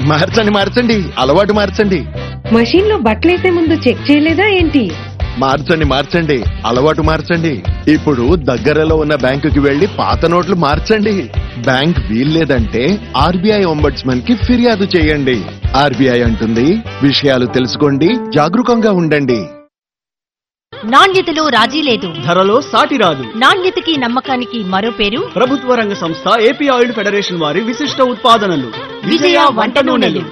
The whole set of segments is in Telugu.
మార్చండి మార్చండి అలవాటు మార్చండి మషీన్ లో బట్టలేసే ముందు చెక్ చేయలేదా ఏంటి మార్చండి మార్చండి అలవాటు మార్చండి ఇప్పుడు దగ్గరలో ఉన్న బ్యాంకుకి వెళ్లి పాత నోట్లు మార్చండి బ్యాంక్ వీల్లేదంటే ఆర్బీఐ ఒంబడ్స్మన్ కి ఫిర్యాదు చేయండి ఆర్బీఐ అంటుంది విషయాలు తెలుసుకోండి జాగరూకంగా ఉండండి నాణ్యతలో రాజీ లేదు ధరలో సాటి రాదు నాణ్యతకి నమ్మకానికి మరో పేరు ప్రభుత్వ రంగ సంస్థ ఏపీ ఆయిల్ ఫెడరేషన్ వారి విశిష్ట ఉత్పాదనలు విజయ వంట నూనెలు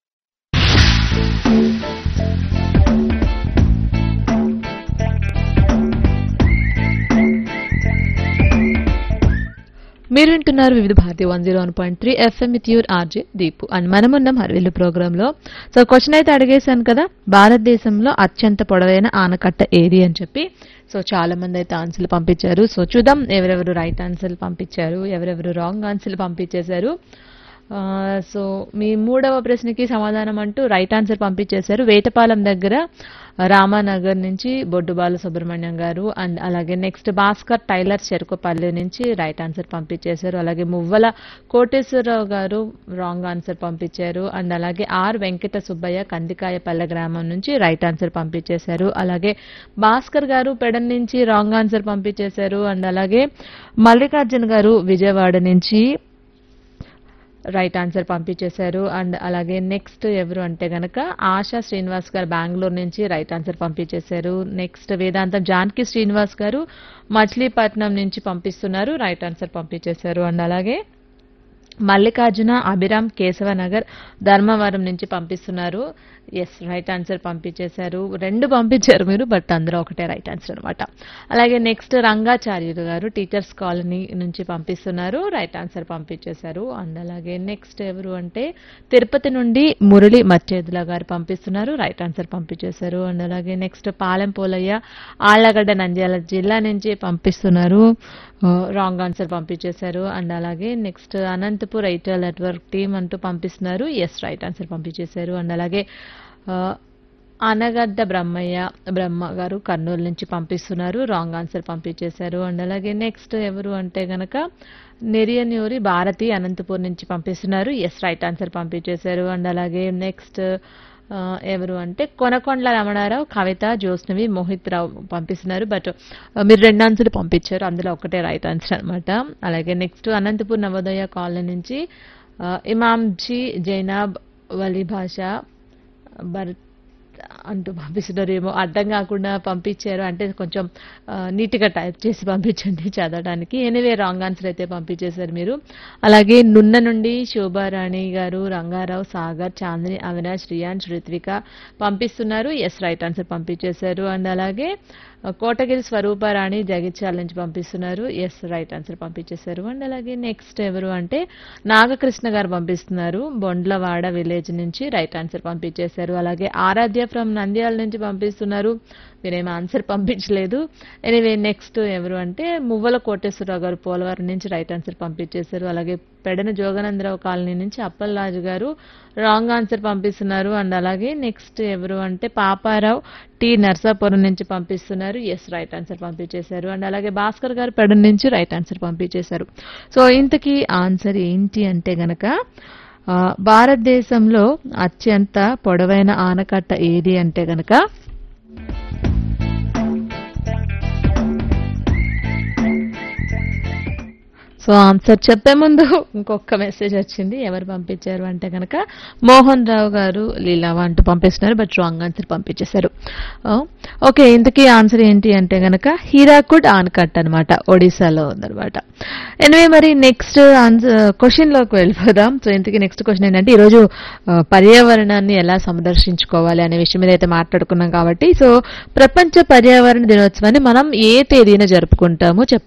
మీరు వింటున్నారు Vividh Bharati one zero one point three FM with your RJ Deepu and మనమున్నాం హర్విల్లు ప్రోగ్రాంలో సో క్వశ్చన్ అయితే అడిగేశాను కదా భారతదేశంలో అత్యంత పొడవైన ఆనకట్ట ఏది అని చెప్పి సో చాలా మంది అయితే ఆన్సర్లు పంపించారు సో చూద్దాం ఎవరెవరు రైట్ ఆన్సర్లు పంపించారు ఎవరెవరు రాంగ్ ఆన్సర్లు పంపించేశారు ఆ, సో మీ మూడవ ప్రశ్నకి సమాధానం అంటూ రైట్ ఆన్సర్ పంపించేశారు వేటపాలెం దగ్గర రామానగర్ నుంచి బొడ్డు బాల సుబ్రహ్మణ్యం గారు అండ్ అలాగే నెక్స్ట్ భాస్కర్ టైలర్ చెరుకుపల్లి నుంచి రైట్ ఆన్సర్ పంపించేశారు అలాగే మువ్వల కోటేశ్వరరావు గారు రాంగ్ ఆన్సర్ పంపించారు అండ్ అలాగే ఆర్ వెంకట సుబ్బయ్య కందికాయపల్లె గ్రామం నుంచి రైట్ ఆన్సర్ పంపించేశారు అలాగే భాస్కర్ గారు పెడన్ నుంచి రాంగ్ ఆన్సర్ పంపించేశారు అండ్ అలాగే మల్లికార్జున్ గారు విజయవాడ నుంచి రైట్ ఆన్సర్ పంపించేశారు అండ్ అలాగే నెక్స్ట్ ఎవరు అంటే గనక ఆశా శ్రీనివాస్ గారు బెంగళూరు నుంచి రైట్ ఆన్సర్ పంపించేశారు నెక్స్ట్ వేదాంతం జానకి శ్రీనివాస్ గారు మచిలీపట్నం నుంచి పంపిస్తున్నారు రైట్ ఆన్సర్ పంపించేశారు అండ్ అలాగే మల్లికార్జున అభిరామ్ కేశవనగర్ ధర్మవరం నుంచి పంపిస్తున్నారు ఎస్ రైట్ ఆన్సర్ పంపించేశారు రెండు పంపించారు మీరు బట్ అందులో ఒకటే రైట్ ఆన్సర్ అనమాట అలాగే నెక్స్ట్ రంగాచార్యులు గారు టీచర్స్ కాలనీ నుంచి పంపిస్తున్నారు రైట్ ఆన్సర్ పంపించేశారు అండ్ అలాగే నెక్స్ట్ ఎవరు అంటే తిరుపతి నుండి మురళి మచ్చేదుల గారు పంపిస్తున్నారు రైట్ ఆన్సర్ పంపించేశారు అండ్ అలాగే నెక్స్ట్ పాలెం పోలయ్య ఆళ్లగడ్డ నంద్యాల జిల్లా నుంచి పంపిస్తున్నారు రాంగ్ ఆన్సర్ పంపించేశారు అండ్ అలాగే next Anantapur ITL network team అంటూ పంపిస్తున్నారు ఎస్ రైట్ ఆన్సర్ పంపించేశారు అండ్ అలాగే ఆ, అనగడ్డ బ్రహ్మయ్య బ్రహ్మ గారు కర్నూలు నుంచి పంపిస్తున్నారు రాంగ్ ఆన్సర్ పంపించేశారు అండ్ అలాగే నెక్స్ట్ ఎవరు అంటే గనక నెరియన్యూరి భారతి అనంతపూర్ నుంచి పంపిస్తున్నారు ఎస్ రైట్ ఆన్సర్ పంపించేశారు అండ్ అలాగే నెక్స్ట్ ఆ, ఎవరు అంటే కొనకొండల రమణారావు కవిత జ్యోత్స్నవి మోహిత్ రావు పంపిస్తున్నారు బట్ మీరు రెండు ఆన్సర్లు పంపించారు అందులో ఒకటే రైట్ ఆన్సర్ అనమాట అలాగే నెక్స్ట్ అనంతపూర్ నవోదయ కాలనీ నుంచి ఆ, ఇమాంజీ జైనాబ్ వలీ భాష భరత్ అంటూ పంపిస్తున్నారు ఏమో అర్థం కాకుండా పంపించారు అంటే కొంచెం ఆ, నీట్గా టైప్ చేసి పంపించండి చదవడానికి ఎనివే రాంగ్ ఆన్సర్ అయితే పంపించేశారు మీరు అలాగే నున్న నుండి శోభారాణి గారు రంగారావు సాగర్ చాందిని అవినాష్ రియాన్స్ ఋత్విక పంపిస్తున్నారు ఎస్ రైట్ ఆన్సర్ పంపించేశారు అండ్ అలాగే ఆ, కోటగిరి స్వరూపారాణి జగిత్యాల నుంచి పంపిస్తున్నారు ఎస్ రైట్ ఆన్సర్ పంపించేశారు అండ్ అలాగే నెక్స్ట్ ఎవరు అంటే నాగకృష్ణ గారు పంపిస్తున్నారు బొండ్లవాడ విలేజ్ నుంచి రైట్ ఆన్సర్ పంపించేశారు అలాగే ఆరాధ్య ఫ్రమ్ నంద్యాల నుంచి పంపిస్తున్నారు మీరేం ఆన్సర్ పంపించలేదు ఎనీవే నెక్స్ట్ ఎవరు అంటే మువ్వల కోటేశ్వరరావు గారు పోలవరం నుంచి రైట్ ఆన్సర్ పంపించేశారు అలాగే పెడన జోగనందరావు కాలనీ నుంచి అప్పలరాజు గారు రాంగ్ ఆన్సర్ పంపిస్తున్నారు అండ్ అలాగే నెక్స్ట్ ఎవరు అంటే పాపారావు టి నర్సాపురం నుంచి పంపిస్తున్నారు ఎస్ రైట్ ఆన్సర్ పంపించేశారు అండ్ అలాగే భాస్కర్ గారు పెడన నుంచి రైట్ ఆన్సర్ పంపించేశారు సో ఇంతకీ ఆన్సర్ ఏంటి అంటే గనక ఆ, భారతదేశంలో అత్యంత పొడవైన ఆనకట్ట ఏది అంటే గనక సో ఆన్సర్ చెప్పే ముందు ఇంకొక మెసేజ్ వచ్చింది ఎవరు పంపించారు అంటే కనుక మోహన్ రావు గారు లీలావా అంటూ పంపిస్తున్నారు బట్ రాంగ్ ఆన్సర్ పంపించేశారు ఓకే ఇంతకీ ఆన్సర్ ఏంటి అంటే కనుక హీరాకుడ్ ఆనకట్ అనమాట ఒడిశాలో ఉందన్నమాట ఎనివే మరి నెక్స్ట్ ఆన్సర్ క్వశ్చన్లోకి వెళ్ళిపోదాం సో ఇంతకీ నెక్స్ట్ క్వశ్చన్ ఏంటంటే ఈరోజు ఆ, పర్యావరణాన్ని ఎలా సంరక్షించుకోవాలి అనే విషయం మీద అయితే మాట్లాడుకున్నాం కాబట్టి సో ప్రపంచ పర్యావరణ దినోత్సవాన్ని మనం ఏ తేదీన జరుపుకుంటామో చెప్